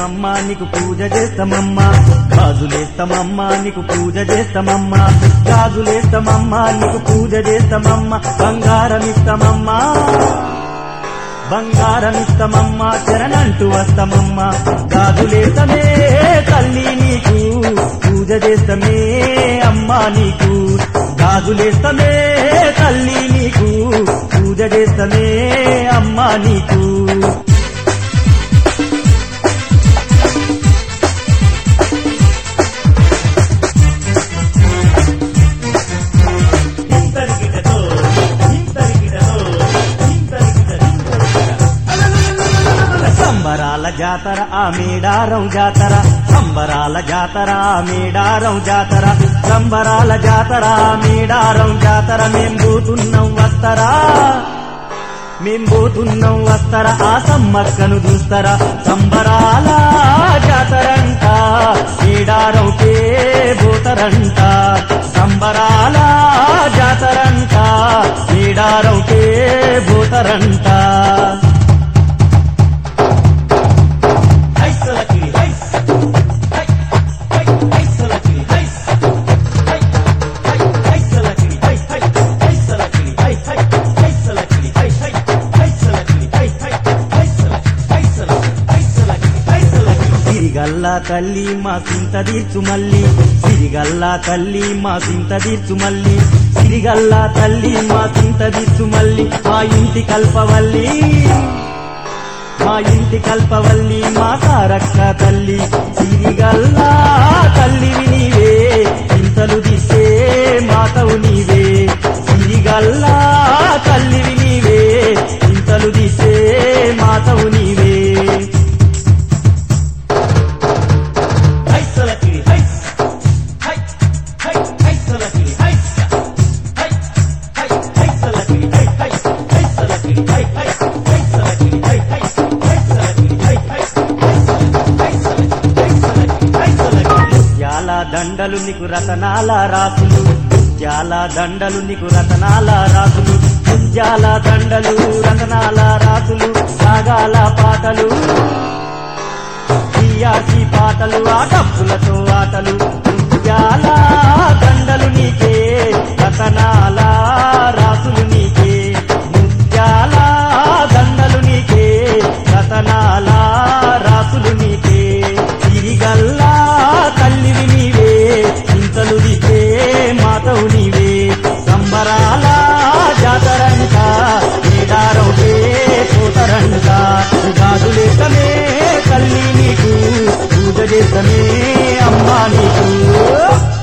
గాజులేస్తామమ్మా నీకు పూజ చేస్తామమ్మా గాజులేస్తామమ్మా నీకు పూజ చేస్తామమ్మా గాజులేస్తామమ్మా నీకు పూజ చేస్తామమ్మా బంగారం ఇస్తామమ్మా బంగారం ఇస్తామమ్మా చరణంటూ వస్తామమ్మా గాజులేస్తమే తల్లి నీకు పూజ చేస్తమే అమ్మా నీకు గాజులేస్తమే తల్లి నీకు పూజ చేస్తమే అమ్మా నీకు ఇంతరికిటతో ఇంతరికిటతో ఇంతరికిట సంబరాల జాతర ఆ మేడారం జాతర సంబరాల జాతర ఆ మేడారం జాతర సంబరాల జాతర ఆ మేడారం జాతర మేం పోతున్నాం వస్తరా మేం పోతున్నాం వస్తరా ఆ సమ్మక్కను చూస్తరా సంబరాల జాతరంట మేడారంకే పోతరంట సంబరాల జాతరంట మేడారంకే పోతరంట హైసలకిడి హైస్ హై హై హైసలకిడి హైస్ హై హై హైసలకిడి హై హై హైసలకిడి హై హై హైసలకిడి హై హై హైసలకిడి హై హై హైసల హైసల హైసలకిడి హైసలకిడి సిరిగల్లా తల్లి మా సింత తీర్చు మల్లి సిరిగల్లా తల్లి మా సింత తీర్చు మల్లి సిరిగల్లా తల్లి మా సింత తీర్చు మల్లి మా ఇంటి కల్పవల్లి మా ఇంటి కల్పవల్లి మా సారక్క తల్లి సిరిగల్లా తల్లివి నీవే చింతలు తీసే మాతవు నీవే సిరిగల్లా తల్లివి నీవే చింతలు తీసే మాతవు నీవే హైసలకిడి హైస్ హై హై హైసలకిడి హైస్ హై హై హైసలకిడి హై హై హైసలకిడి హై హై హైసలకిడి హై హై హైసలకిడి హై హై హైసలకిడి హైసలకిడి హైసలకిడి ముత్యాల దండలు నీకు రతనాల రాసులు ముత్యాల దండలు నీకు రతనాల రాసులు ముత్యాల దండలు రతనాల రాసులు సాగాల పాటలు తీయాసి పాటలు ఆ డప్పులతో ఆటలు ముత్యాల దండలు నీకే రతనాల రాసులు నీకే ముత్యాల దండలు నీకే రతనాల రాసులు నీకే తిరిగల్లా తల్లివి నీవే చింతలు దిసే మాతవు నీవే సంబరాల జాతరంట మేడారవుతే పోతరంట గాజులేసమే తల్లి నీకు పూజ చేసమే అమ్మా నీకు